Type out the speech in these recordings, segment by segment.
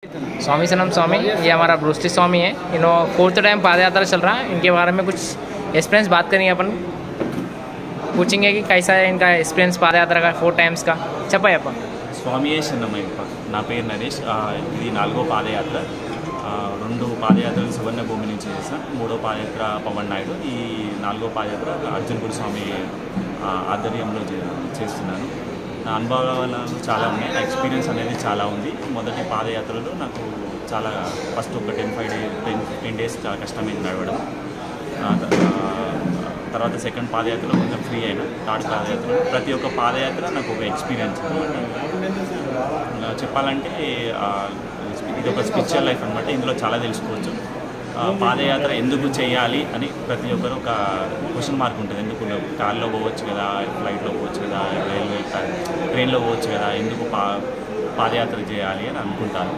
स्वामी सनम स्वामी ये हमारा ब्रूस्टी स्वामी है इन्हों फोर्थ टाइम पाद यात्रा चल रहा है इनके बारे में कुछ एक्सपीरियंस बात करेंगे अपन पूछेंगे कि कैसा है इनका एक्सपीरियंस पाद यात्रा का फोर टाइम्स का చెప్పాయి అప్ప స్వామియే చిన్నమయ్యప్ప నా పేరు నరేష్ ఆ, ఇది నాలుగో పాదయాత్ర ఆ, రెండు పాదయాత్రలు సువర్ణ భూమి నుంచి చేశాను మూడో పాదయాత్ర పవన్ నాయుడు ఈ నాలుగో పాదయాత్ర అర్జున్ గురుస్వామి ఆ, ఆధ్వర్యంలో చే- చేస్తున్నాను నా అనుభవాలు చాలా ఉన్నాయి నా ఎక్స్పీరియన్స్ అనేది చాలా ఉంది మొదటి పాదయాత్రలో నాకు చాలా ఫస్ట్ ఒక ten five day ten fifteen days చాలా కష్టమైంది నడవడం ఆ, ఆ, తర్వాత సెకండ్ పాదయాత్రలో కొంచెం ఫ్రీ అయినా థర్డ్ పాదయాత్ర ప్రతి ఒక్క పాదయాత్ర నాకు ఒక ఎక్స్పీరియన్స్ అనమాట ఇలా చెప్పాలంటే ఆ, ఇది ఒక స్పిరిచువల్ లైఫ్ అనమాట ఇందులో చాలా తెలుసుకోవచ్చు ఆ, పాదయాత్ర ఎందుకు చేయాలి అని ప్రతి ఒక్కరు ఒక క్వశ్చన్ మార్క్ ఉంటుంది ఎందుకు కార్లో పోవచ్చు కదా ఫ్లైట్లో పోవచ్చు కదా రైల్వే ట్రైన్లో పోవచ్చు కదా ఎందుకు పా పాదయాత్ర చేయాలి అని అనుకుంటారు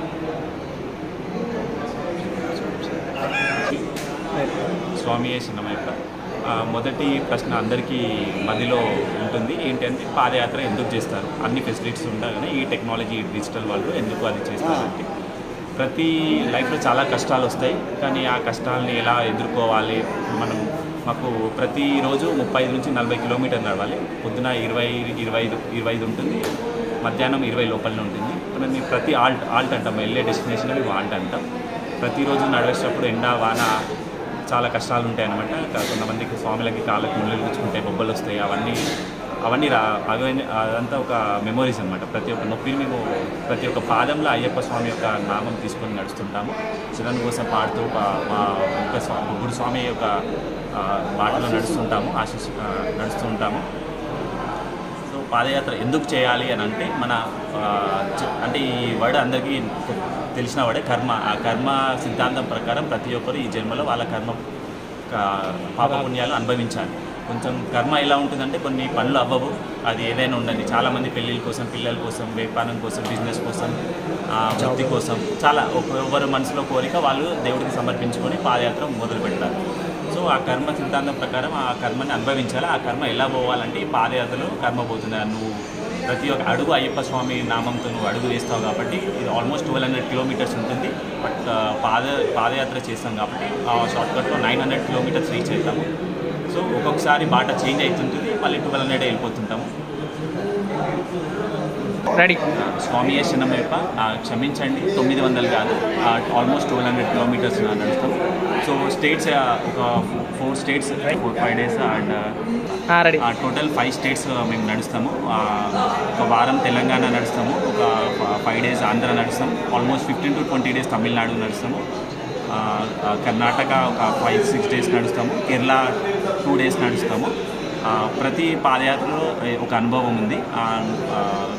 స్వామి చిన్నమైప మొదటి ప్రశ్న అందరికీ మదిలో ఉంటుంది ఏంటంటే పాదయాత్ర ఎందుకు చేస్తారు అన్ని ఫెసిలిటీస్ ఉండగానే ఈ టెక్నాలజీ ఈ డిజిటల్ వాళ్ళు ఎందుకు అది చేస్తారంటే ప్రతి లైఫ్లో చాలా కష్టాలు వస్తాయి కానీ ఆ కష్టాలని ఎలా ఎదుర్కోవాలి మనం మాకు ప్రతిరోజు ముప్పై ఐదు నుంచి నలభై కిలోమీటర్లు నడవాలి పొద్దున ఇరవై ఇరవై ఐదు ఇరవై ఐదు ఉంటుంది మధ్యాహ్నం ఇరవై లోపలనే ఉంటుంది మనం ఈ ప్రతి ఆల్ట్ ఆల్ట్ అంటాం వెళ్ళే డెస్టినేషన్ మేము ఆల్ట్ అంటాం ప్రతిరోజు నడివేసేటప్పుడు ఎండ వాన చాలా కష్టాలు ఉంటాయి అనమాట కొంతమందికి స్వామిలకి కాళ్ళకి ముళ్ళు గుచ్చుకుంటాయి బొబ్బలు వస్తాయి అవన్నీ అవన్నీ రా అవన్నీ అదంతా ఒక మెమొరీస్ అనమాట ప్రతి ఒక్క నొప్పిని మేము ప్రతి ఒక్క పాదంలో అయ్యప్ప స్వామి యొక్క నామం తీసుకొని నడుస్తుంటాము చిన్న కోసం పాడుతూ పా- మా యొక్క స్వా- గురు స్వామి యొక్క ఆ, బాటలో నడుస్తుంటాము ఆశీస్ ఆ, నడుస్తూ ఉంటాము సో పాదయాత్ర ఎందుకు చేయాలి అని అంటే మన ఆ, చ- అంటే ఈ వర్డ్ అందరికీ తెలిసిన వాడే కర్మ ఆ కర్మ సిద్ధాంతం ప్రకారం ప్రతి ఒక్కరు ఈ జన్మలో వాళ్ళ కర్మ క- పాపపుణ్యాలు అనుభవించాలి కొంచెం కర్మ ఎలా ఉంటుందంటే కొన్ని పనులు అవ్వవు అది ఏదైనా ఉండండి చాలామంది పెళ్ళిళ్ళ కోసం పిల్లల కోసం వ్యాపారం కోసం బిజినెస్ కోసం ఆ, వృత్తి కోసం చాలా ఒక్కొక్కరు మనసులో కోరిక వాళ్ళు దేవుడికి సమర్పించుకొని పాదయాత్ర మొదలు పెడతారు సో ఆ కర్మ సిద్ధాంతం ప్రకారం ఆ కర్మని అనుభవించాలి ఆ కర్మ ఎలా పోవాలంటే ఈ పాదయాత్రలో కర్మ పోతుంది నువ్వు ప్రతి ఒక్క అడుగు అయ్యప్ప స్వామి నామంతో నువ్వు అడుగు వేస్తావు కాబట్టి ఇది ఆల్మోస్ట్ ట్వెల్వ్ హండ్రెడ్ కిలోమీటర్స్ ఉంటుంది బట్ ఆ, పాద పాదయాత్ర చేస్తాం కాబట్టి ఆ షార్ట్కట్లో నైన్ హండ్రెడ్ కిలోమీటర్స్ రీచ్ అవుతాము సో ఒక్కొక్కసారి బాట చేంజ్ అవుతుంటుంది మళ్ళీ ట్వెల్వ్ హండ్రెడ్ వెళ్ళిపోతుంటాము రెడీ స్వామి చిన్నమేప క్షమించండి తొమ్మిది వందలు కాదు ఆల్మోస్ట్ ట్వెల్వ్ హండ్రెడ్ కిలోమీటర్స్ నడుస్తాం సో స్టేట్స్ ఒక four states four five days and ready total five states మేము నడుస్తాము ఆ, ఒక వారం తెలంగాణ నడుస్తాము ఒక ఫైవ్ డేస్ ఆంధ్ర నడుస్తాము almost fifteen to twenty days Tamil Nadu నడుస్తాము ఆ, ఆ, కర్ణాటక ఒక ఫైవ్ సిక్స్ డేస్ నడుస్తాము కేరళ టూ డేస్ నడుస్తాము ఆ, ప్రతి పాదయాత్రలో ఒక అనుభవం ఉంది ఆ, ఆ,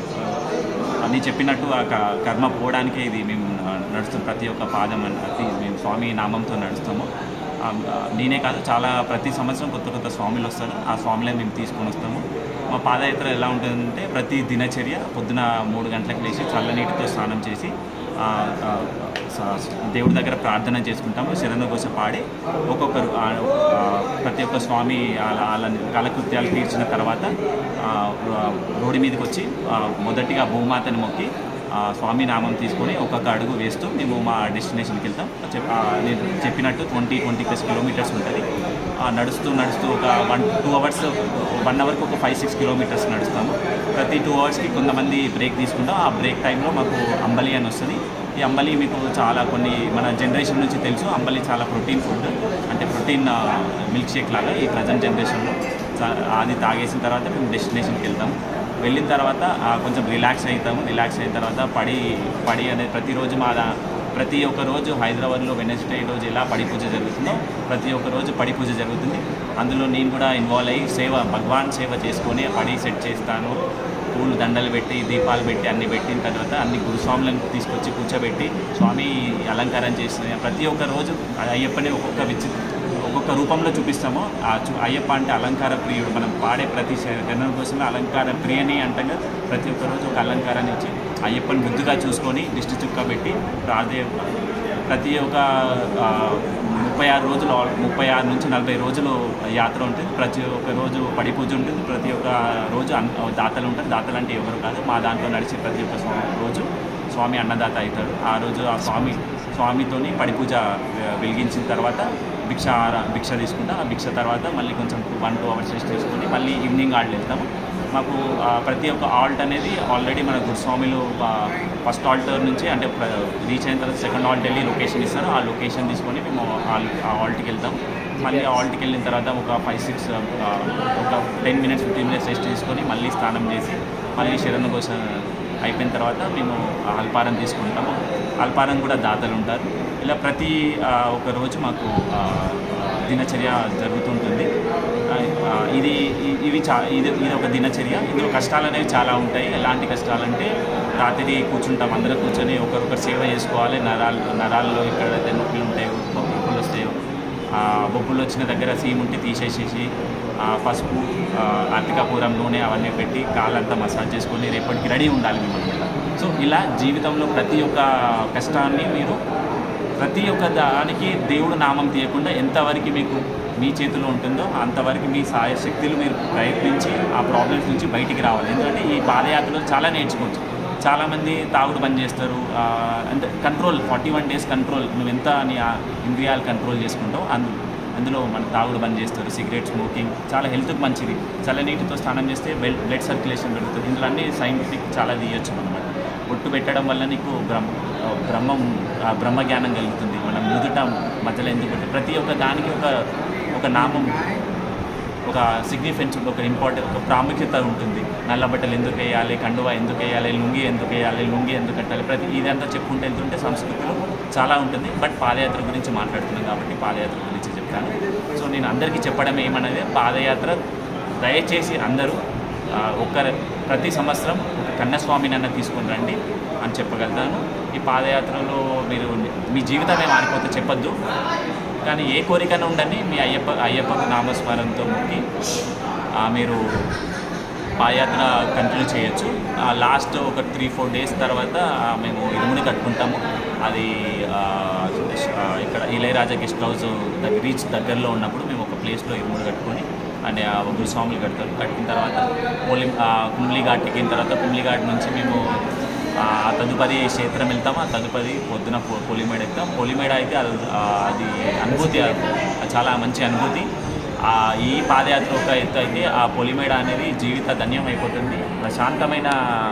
అని చెప్పినట్టు ఆ క- కర్మ పోవడానికే ఇది మేము ఆ, నడుస్తాం ప్రతి ఒక్క పాదం అని ప్రతి మేము స్వామి నామంతో నడుస్తాము ఆ, ఆ, నేనే కాదు చాలా ప్రతి సంవత్సరం కొత్త కొత్త స్వామిలు వస్తారు ఆ స్వామిలే మేము తీసుకొని వస్తాము మా పాదయాత్ర ఎలా ఉంటుందంటే ప్రతి దినచర్య పొద్దున మూడు గంటలకు లేచి చల్లనీటితో స్నానం చేసి ఆ, ఆ, స- దేవుడి దగ్గర ప్రార్థన చేసుకుంటాము శరణ కోసం పాడి ఒక్కొక్కరు ఆ, ఆ, ప్రతి ఒక్క స్వామి అలా వాళ్ళ కాలకృత్యాలు తీర్చిన తర్వాత ఆ, రోడ్డు మీదకి వచ్చి ఆ, మొదటిగా భూమాతని మొక్కి ఆ, స్వామి నామం తీసుకొని ఒక్కొక్క అడుగు వేస్తూ మేము మా డెస్టినేషన్కి వెళ్తాం చెప్- ఆ, నేను చెప్పినట్టు ట్వంటీ ట్వంటీ ప్లస్ కిలోమీటర్స్ ఉంటుంది ఆ, నడుస్తూ నడుస్తూ ఒక వన్ టూ అవర్స్ వన్ అవర్కి ఒక ఫైవ్ సిక్స్ కిలోమీటర్స్ నడుస్తాము ప్రతి టూ అవర్స్కి కొంతమంది బ్రేక్ తీసుకుంటాం ఆ బ్రేక్ టైంలో మాకు అంబలి అని వస్తుంది ఈ అంబలి మీకు చాలా కొన్ని మన జనరేషన్ నుంచి తెలుసు అంబలి చాలా ప్రోటీన్ ఫుడ్ అంటే ప్రోటీన్ మిల్క్ షేక్ లాగా ఈ ప్రజెంట్ జనరేషన్లో చా- అది తాగేసిన తర్వాత మేము డెస్టినేషన్కి వెళ్తాము వెళ్ళిన తర్వాత ఆ, కొంచెం రిలాక్స్ అవుతాము రిలాక్స్ అయిన తర్వాత పడి పడి అనేది ప్రతిరోజు మా దా- ప్రతి ఒక్క రోజు హైదరాబాద్లో వెనస్డే రోజు ఎలా పడి పూజ జరుగుతుందో ప్రతి ఒక్క రోజు పడి పూజ జరుగుతుంది అందులో నేను కూడా ఇన్వాల్వ్ అయ్యి సేవ భగవాన్ సేవ చేసుకొని పడి సెట్ చేస్తాను పూలు దండలు పెట్టి దీపాలు పెట్టి అన్ని పెట్టిన తర్వాత అన్ని గురుస్వాములను తీసుకొచ్చి కూర్చోబెట్టి స్వామి అలంకారం చేసిన ప్రతి ఒక్క రోజు అయ్యప్పని ఒక్కొక్క విచి ఒక్కొక్క రూపంలో చూపిస్తామో ఆ చు- అయ్యప్ప అంటే అలంకార ప్రియుడు మనం పాడే ప్రతి గణన కోసమే అలంకార ప్రియని అంటగా ప్రతి ఒక్క రోజు ఒక అలంకారాన్ని ఇచ్చి అయ్యప్పని ముద్దుగా చూసుకొని దిష్టి చుక్క పెట్టి ప్రార్థే ప్రతి ఒక్క ఆ, ముప్పై ఆరు రోజులు ఆల్- ముప్పై ఆరు నుంచి నలభై రోజులు యాత్ర ఉంటుంది ప్రతి ఒక్క రోజు పడి పూజ ఉంటుంది ప్రతి ఒక్క రోజు అన్- దాతలు ఉంటారు దాతలు అంటే ఎవరు కాదు మా దాంట్లో నడిచే ప్రతి ఒక్క స్వా- రోజు స్వామి అన్నదాత అవుతాడు ఆ రోజు ఆ స్వామి స్వామితోని పడి పూజ వె- వెలిగించిన తర్వాత భిక్ష ఆర- భిక్ష తీసుకుంటాం ఆ భిక్ష తర్వాత మళ్ళీ కొంచెం వన్ టూ అవర్స్ రెస్ట్ తీసుకొని మళ్ళీ ఈవినింగ్ ఆల్ట్ వెళ్తాము మాకు ఆ, ప్రతి ఒక్క ఆల్ట్ అనేది ఆల్రెడీ మన గురుస్వామిలు ఫస్ట్ ఆల్టర్ నుంచి అంటే రీచ్ అయిన తర్వాత సెకండ్ ఆల్ట్ వెళ్ళి లొకేషన్ ఇస్తారు ఆ లొకేషన్ తీసుకొని మేము ఆల్- ఆ ఆల్ట్కి వెళ్తాం మళ్ళీ ఆ ఆల్ట్కి వెళ్ళిన తర్వాత ఒక ఫైవ్ సిక్స్ ఒక ten minutes fifteen minutes rest తీసుకొని మళ్ళీ స్నానం చేసి మళ్ళీ శరణ కోసం అయిపోయిన తర్వాత మేము ఆ అల్పారం తీసుకుంటాము అల్పారం కూడా దాతలు ఉంటారు ఇలా ప్రతి ఆ, ఒక రోజు మాకు ఆ, దినచర్య జరుగుతుంటుంది ఆ, ఆ, ఇది ఇ- ఇవి చా ఇది ఇది ఒక దినచర్య ఇందులో కష్టాలు అనేవి చాలా ఉంటాయి ఎలాంటి కష్టాలంటే రాత్రి కూర్చుంటాం అందరూ కూర్చొని ఒకరొకరు సేవ చేసుకోవాలి నరాలు నరాల్లో ఎక్కడైతే నొప్పులు ఉంటాయో నొప్పులు వస్తాయో ఆ బొబ్బులు వచ్చిన దగ్గర సీమ్ ఉంటే తీసేసేసి ఆ పసుపు ఆ, అరటికాపురం నూనె అవన్నీ పెట్టి కాళ్ళంతా మసాజ్ చేసుకొని రేపటికి రెడీ ఉండాలి మేము అనమాట సో ఇలా జీవితంలో ప్రతి ఒక్క కష్టాన్ని మీరు ప్రతి ఒక్క దానికి దేవుడు నామం తీయకుండా ఎంతవరకు మీకు మీ చేతిలో ఉంటుందో అంతవరకు మీ సాయ శక్తులు మీరు ప్రయత్నించి ఆ ప్రాబ్లమ్స్ నుంచి బయటికి రావాలి ఎందుకంటే ఈ పాదయాత్రలో చాలా నేర్చుకోవచ్చు చాలామంది తాగుడు బంద్ చేస్తారు ఆ, అంటే control forty one days control నువ్వు ఎంత నీ ఆ ఇంద్రియాలు కంట్రోల్ చేసుకుంటావు అందు అందులో మన తాగుడు బంద్ చేస్తారు సిగరెట్ స్మోకింగ్ చాలా హెల్త్కి మంచిది చల్లనీటితో స్నానం చేస్తే బ్లడ్ బ్లడ్ సర్క్యులేషన్ పెరుగుతుంది ఇందులో అన్ని సైంటిఫిక్ చాలా తీయొచ్చు అనమాట బొట్టు పెట్టడం వల్ల నీకు బ్రహ్మ ఆ, బ్రహ్మం ఆ బ్రహ్మ జ్ఞానం కలుగుతుంది మనం నుదుట మధ్యలో ఎందుకు పెట్ట- ప్రతి ఒక్క దానికి ఒక ఒక నామం ఒక సిగ్నిఫికెన్స్ ఒక ఇంపార్టెంట్ ఒక ప్రాముఖ్యత ఉంటుంది నల్ల బట్టలు ఎందుకు వేయాలి కండువా ఎందుకు వేయాలి లుంగి ఎందుకు వేయాలి లుంగి ఎందుకు కట్టాలి ప్రతి ఇదంతా చెప్పుకుంటూ వెళ్తుంటే సంస్కృతిలో చాలా ఉంటుంది బట్ పాదయాత్ర గురించి మాట్లాడుతున్నాం కాబట్టి పాదయాత్ర గురించి చెప్తాను సో నేను అందరికీ చెప్పడం ఏమన్నది పాదయాత్ర దయచేసి అందరూ ఆ, ఒక్క ప్రతి సంవత్సరం ఒక కన్నస్వామిని అన్న తీసుకొని రండి అని చెప్పగలుగుతాను ఈ పాదయాత్రలో మీరు మీ జీవితం ఏం ఆరిపోతే చెప్పొద్దు కానీ ఏ కోరికన ఉండని మీ అయ్యప్ప అయ్యప్ప నామస్మరణతో మొక్కి ఆ, మీరు పాదయాత్ర కంటిన్యూ చేయొచ్చు లాస్ట్ ఒక త్రీ ఫోర్ డేస్ తర్వాత ఆ, మేము ఇరుముని కట్టుకుంటాము అది ఆ, ఆ, ఇక్కడ ఇళయరాజా గెస్ట్ హౌస్ దగ్గర రీచ్ దగ్గరలో ఉన్నప్పుడు మేము ఒక ప్లేస్లో ఇరుముని కట్టుకొని అంటే ఆ గురుస్వాములు కడతారు కట్టిన తర్వాత పోలి కుమ్లీ ఘాట్ ఎక్కిన తర్వాత కుమ్లీ ఘాట్ నుంచి మేము ఆ తదుపరి క్షేత్రం వెళ్తాం ఆ తదుపరి పొద్దున పొ- పొలిమేడ ఎక్కుతాం పొలిమేడ అయితే అది ఆ, అది అనుభూతి అది చాలా మంచి అనుభూతి ఆ, ఈ పాదయాత్ర ఒక ఎత్తు అయితే ఆ పొలిమేడ అనేది జీవిత ధన్యం అయిపోతుంది ప్రశాంతమైన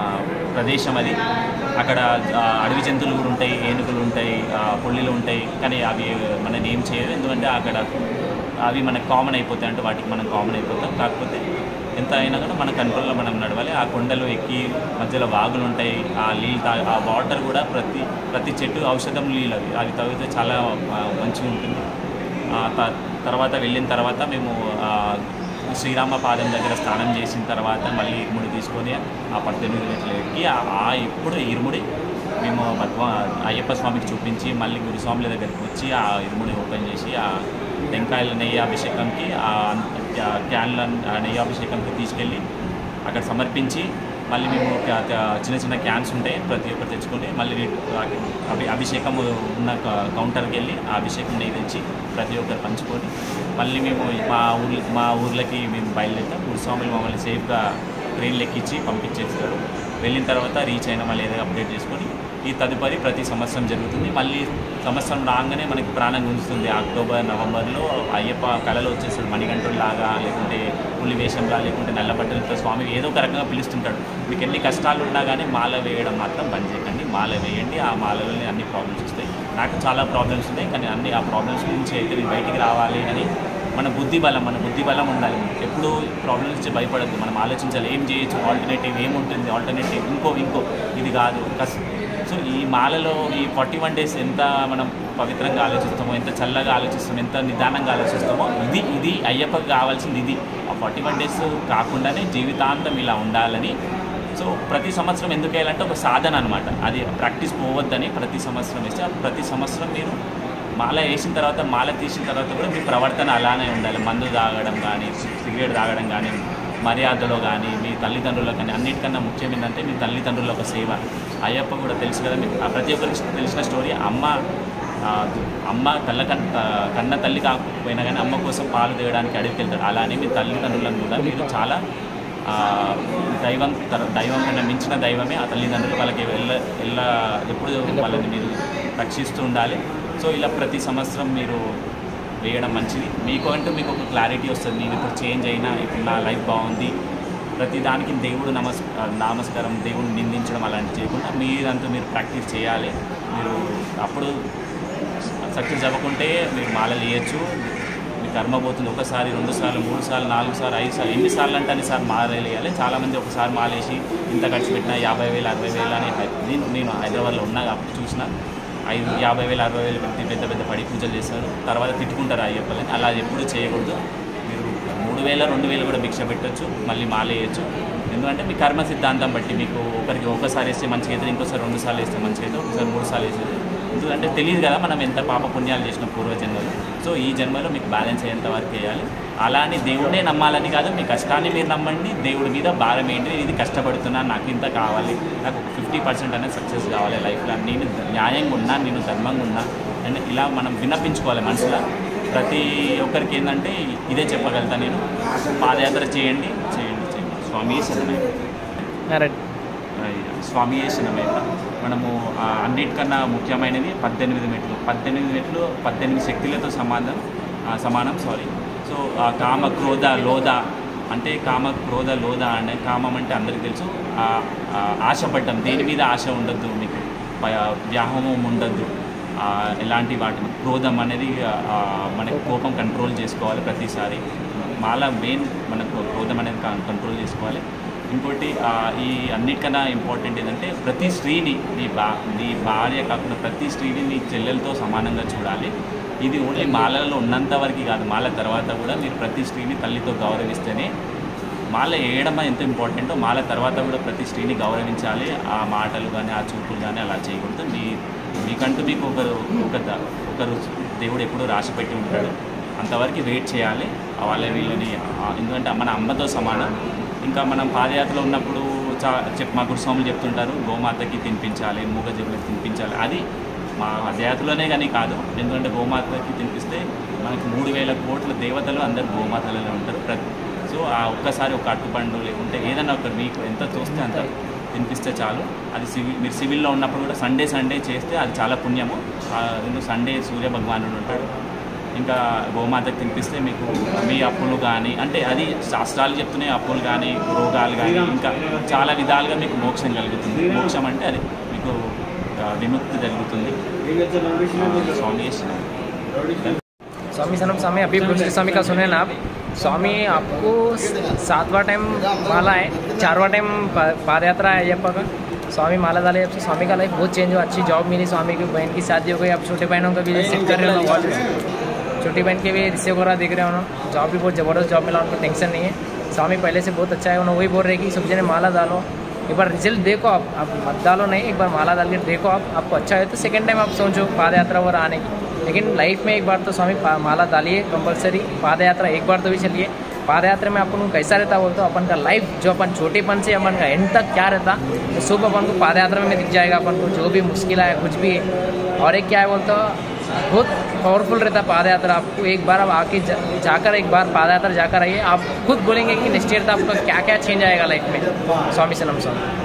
ప్రదేశం అది అక్కడ ఆ, అడవి జంతువులు కూడా ఉంటాయి ఏనుగులు ఉంటాయి ఆ, పుల్లిలు ఉంటాయి కానీ అవి మనని ఏం చేయదు ఎందుకంటే అక్కడ అవి మనకు కామన్ అయిపోతాయి అంటే వాటికి మనం కామన్ అయిపోతాం కాకపోతే ఎంత అయినా కూడా మన కంట్రోల్లో మనం నడవాలి ఆ కొండలు ఎక్కి మధ్యలో వాగులు ఉంటాయి ఆ నీళ్ళు తా ఆ వాటర్ కూడా ప్రతి ప్రతి చెట్టు ఔషధం నీళ్ళు అవి అవి తాగితే చాలా ఆ, మంచిగా ఉంటుంది ఆ త- తర్వాత వెళ్ళిన తర్వాత మేము ఆ, శ్రీరామ పాదం దగ్గర స్నానం చేసిన తర్వాత మళ్ళీ ఇరుముడి తీసుకొని ఆ పద్దెనిమిది గంటలు ఎక్కి ఆ ఆ ఇప్పుడు ఇరుముడి మేము భగవా అయ్యప్ప స్వామికి చూపించి మళ్ళీ గురుస్వాముల దగ్గరికి వచ్చి ఆ ఇరుముడి ఓపెన్ చేసి ఆ టెంకాయల నెయ్యి అభిషేకంకి ఆ ఆ క్యాన్ల ఆ నెయ్యి అభిషేకంకి తీసుకెళ్ళి అక్కడ సమర్పించి మళ్ళీ మేము క్యా- క్యా- చిన్న చిన్న క్యాన్స్ ఉంటాయి ప్రతి ఒక్కరు తెచ్చుకొని మళ్ళీ రి- అభి అభిషేకం ఉన్న క- కౌంటర్కి వెళ్ళి ఆ అభిషేకం నెయ్యి తెచ్చి ప్రతి ఒక్కరు పంచుకొని మళ్ళీ మేము మా ఊర్ల మా ఊర్లకి మేము బయలుదేరుతాం గురుస్వాములు మమ్మల్ని సేఫ్గా ట్రైన్లు ఎక్కించి పంపించేస్తారు వెళ్ళిన తర్వాత రీచ్ అయిన మళ్ళీ ఏదో అప్డేట్ చేసుకొని ఈ తదుపరి ప్రతి సంవత్సరం జరుగుతుంది మళ్ళీ సంవత్సరం రాగానే మనకి ప్రాణం గుంజుతుంది అక్టోబర్ నవంబర్లో అయ్యప్ప కళలో వచ్చేస్తాడు మణిగంటుడు లాగా లేకుంటే పులి వేషంలా లేకుంటే నల్ల బట్టలతో స్వామి ఏదో ఒక రకంగా పిలుస్తుంటాడు మీకు ఎన్ని కష్టాలు ఉన్నా కానీ మాల వేయడం మాత్రం బంద్ చేయకండి మాల వేయండి ఆ మాలలోనే అన్ని ప్రాబ్లమ్స్ వస్తాయి నాకు చాలా ప్రాబ్లమ్స్ ఉన్నాయి కానీ అన్ని ఆ ప్రాబ్లమ్స్ నుంచి అయితే నేను బయటికి రావాలి అని మన బుద్ధి బలం మన బుద్ధి బలం ఉండాలి ఎప్పుడు ప్రాబ్లమ్స్ నుంచి భయపడద్దు మనం ఆలోచించాలి ఏం చేయొచ్చు ఆల్టర్నేటివ్ ఏముంటుంది ఆల్టర్నేటివ్ ఇంకో ఇంకో ఇది కాదు కస్ సో ఈ మాలలో ఈ ఫార్టీ వన్ డేస్ ఎంత మనం పవిత్రంగా ఆలోచిస్తామో ఎంత చల్లగా ఆలోచిస్తామో ఎంత నిదానంగా ఆలోచిస్తామో ఇది ఇది అయ్యప్పకి కావాల్సింది ఇది ఆ ఫార్టీ వన్ డేస్ కాకుండానే జీవితాంతం ఇలా ఉండాలని సో ప్రతి సంవత్సరం ఎందుకు వేయాలంటే ఒక సాధన అనమాట అది ప్రాక్టీస్ పోవద్దని ప్రతి సంవత్సరం వేస్తే ఆ ప్రతి సంవత్సరం మీరు మాల వేసిన తర్వాత మాల తీసిన తర్వాత కూడా మీ ప్రవర్తన అలానే ఉండాలి మందు తాగడం కానీ సిగరెట్ తాగడం కానీ మర్యాదలో కానీ మీ తల్లిదండ్రులకు కానీ అన్నిటికన్నా ముఖ్యం ఏంటంటే మీ తల్లిదండ్రుల ఒక సేవ అయ్యప్ప కూడా తెలుసు కదా మీకు ఆ ప్రతి ఒక్కరికి తెలిసిన స్టోరీ అమ్మ ఆ, అమ్మ కళ్ళ కన్న కన్న తల్లి కాకపోయినా కానీ అమ్మ కోసం పాలు తీయడానికి అడవికి వెళ్తాడు అలానే మీ తల్లిదండ్రులను కూడా మీరు చాలా ఆ, దైవం తర- దైవం కన్నా మించిన దైవమే ఆ తల్లిదండ్రులు వాళ్ళకి ఎల్ల ఎల్ల ఎప్పుడు వాళ్ళని మీరు రక్షిస్తూ ఉండాలి సో ఇలా ప్రతి సంవత్సరం మీరు వేయడం మంచిది మీకు అంటూ మీకు ఒక క్లారిటీ వస్తుంది నేను ఇప్పుడు చేంజ్ అయినా ఇప్పుడు నా లైఫ్ బాగుంది ప్రతి దానికి దేవుడు నమస్ నమస్కారం దేవుడిని నిందించడం అలాంటివి చేయకుండా మీరంతా మీరు ప్రాక్టీస్ చేయాలి మీరు అప్పుడు సక్సెస్ అవ్వకుంటే మీరు మాలలు వేయచ్చు మీ కర్మ పోతుంది ఒకసారి రెండు సార్లు మూడు సార్లు నాలుగు సార్లు ఐదు సార్లు ఎన్నిసార్లు అంటే అన్నిసార్లు మాలలు వేయాలి చాలామంది ఒకసారి మాలేసి ఇంత ఖర్చు పెట్టినా యాభై వేలు అరవై వేలు అని హై- నేను నేను హైదరాబాద్లో ఉన్నా కాబట్టి చూసిన ఐదు యాభై వేలు అరవై వేలు పెట్టి పెద్ద పెద్ద పడి పూజలు చేస్తారు తర్వాత తిట్టుకుంటారు అయ్యప్పలని అలా ఎప్పుడు చేయకూడదు మీరు మూడు వేల రెండు వేలు కూడా భిక్ష పెట్టొచ్చు మళ్ళీ మాల వేయచ్చు ఎందుకంటే మీ కర్మ సిద్ధాంతం బట్టి మీకు ఒకరికి ఒకసారి వేస్తే మంచిగా అవుతుంది ఇంకోసారి రెండు సార్లు వేస్తే మంచిగా అవుతుంది ఒకసారి మూడు సార్లు వేసేది ఎందుకంటే తెలియదు కదా మనం ఎంత పాప పుణ్యాలు చేసిన పూర్వజన్మలో సో ఈ జన్మలో మీకు బ్యాలెన్స్ అయ్యేంత వరకు వేయాలి అలా అని దేవుడే నమ్మాలని కాదు మీ కష్టాన్ని మీరు నమ్మండి దేవుడి మీద భారం ఏంటి నేను ఇది కష్టపడుతున్నాను నాకు ఇంత కావాలి నాకు ఫిఫ్టీ పర్సెంట్ అనేది సక్సెస్ కావాలి లైఫ్లో నేను న్యాయంగా ఉన్నా నేను ధర్మంగా ఉన్నా అండ్ ఇలా మనం విన్నపించుకోవాలి మనసులో ప్రతి ఒక్కరికి ఏంటంటే ఇదే చెప్పగలుగుతా నేను పాదయాత్ర చేయండి చేయండి చేయండి స్వామి శరణయ్య రైట్ స్వామి శరణయ్య మనము ఆ, అన్నిటికన్నా ముఖ్యమైనది పద్దెనిమిది మెట్లు పద్దెనిమిది మెట్లు పద్దెనిమిది శక్తులతో సమానం ఆ, సమానం సారీ సో ఆ కామ క్రోధ లోధ అంటే కామ క్రోధ లోధ అంటే కామం అంటే అందరికీ తెలుసు ఆ, ఆ, ఆశపడ్డం దేని మీద ఆశ ఉండద్దు మీకు ప- వ్యామోహం ఉండద్దు ఆ, ఎలాంటి వాటి క్రోధం అనేది ఆ, మనకి కోపం కంట్రోల్ చేసుకోవాలి ప్రతిసారి మాల మెయిన్ మనకు క్రోధం అనేది కం- కంట్రోల్ చేసుకోవాలి ఇంకోటి ఆ, ఈ అన్నిటికన్నా ఇంపార్టెంట్ ఏంటంటే ప్రతి స్త్రీని నీ బా నీ భార్య కాకుండా ప్రతి స్త్రీని నీ చెల్లెలతో సమానంగా చూడాలి ఇది ఓన్లీ మాలలో ఉన్నంత వరకు కాదు మాల తర్వాత కూడా మీరు ప్రతి స్త్రీని తల్లితో గౌరవిస్తేనే మాల వేయడం ఎంత ఇంపార్టెంటో మాల తర్వాత కూడా ప్రతి స్త్రీని గౌరవించాలి ఆ మాటలు కానీ ఆ చూపులు కానీ అలా చేయకూడదు మీ మీకంటూ మీకు ఒకరు ఒక ద- ఒకరు దేవుడు ఎప్పుడూ రాసి పెట్టి ఉంటాడు అంతవరకు వెయిట్ చేయాలి వాళ్ళ వీళ్ళని ఆ, ఎందుకంటే మన అమ్మతో సమానం ఇంకా మనం పాదయాత్రలో ఉన్నప్పుడు చా చెప్ మా గురుస్వాములు చెప్తుంటారు గోమాతకి తినిపించాలి మూగజీవులకు తినిపించాలి అది మా పాదయాత్రలోనే కానీ కాదు ఎందుకంటే గోమాతకి తినిపిస్తే మనకి మూడు వేల కోట్ల దేవతలు అందరు గోమాతలలో ఉంటారు ప్రతి సో ఆ ఒక్కసారి ఒక అట్టుపండు లేకుంటే ఏదైనా ఒక మీకు ఎంత చూస్తే అంత తినిపిస్తే చాలు అది సివిల్ మీరు సివిల్లో ఉన్నప్పుడు కూడా సండే సండే చేస్తే అది చాలా పుణ్యము ఆ, ఎందుకు సండే సూర్య భగవానుడు ఉంటాడు ఇంకా గోమాతకు తినిపిస్తే మీకు మీ అప్పులు కానీ అంటే అది శాస్త్రాలు చెప్తున్నాయి అప్పులు కానీ రోగాలు కానీ ఇంకా చాలా విధాలుగా మీకు మోక్షం కలుగుతుంది మోక్షం అంటే అది మీకు ఆ, విముక్తి జరుగుతుంది ఆ, స్వామి చేసిన स्वामी सनम स्वामी अभी बुष्ट स्वामी का सुने ना आप स्वामी आपको सातवां टाइम माला है चारवा टाइम पाद यात्रा है अयप्पा का स्वामी माला डाले जब से स्वामी का लाइफ बहुत चेंज हुआ अच्छी जॉब मिली स्वामी की बहन की शादी हो गई अब छोटे बहनों का भी शिफ्ट कर रहे हो बहुत छोटी बहन के भी रिश्ते वगैरह देख रहे हो ना जॉब भी बहुत ज़बरदस्त जॉब मिला उनको टेंशन नहीं है स्वामी पहले से बहुत अच्छा है उन्होंने वही बोल रहे कि सब जने माला डालो एक बार रिजल्ट देखो आप आप मत डालो नहीं एक बार माला डाल के देखो आप आपको अच्छा है तो सेकंड टाइम आप सोचो पाद यात्रा वगैरह आने की लेकिन लाइफ में एक बार तो स्वामी पा- माला डालिए कंपलसरी पाद यात्रा एक बार तो भी चलिए पाद यात्रा में अपन को कैसा रहता बोलते हो अपन का लाइफ जो अपन छोटेपन से अपन का एंड तक क्या रहता तो सब अपन को पाद यात्रा में दिख जाएगा अपन को जो भी मुश्किल है कुछ भी है और एक क्या है बोलते हो बहुत पावरफुल रहता है पाद यात्रा आपको एक बार आप आके जा, जाकर एक बार पाद यात्रा जाकर आइए आप खुद बोलेंगे कि नेक्स्ट ईयर तो आपका क्या क्या चेंज आएगा लाइफ में स्वामी सनम स्वामी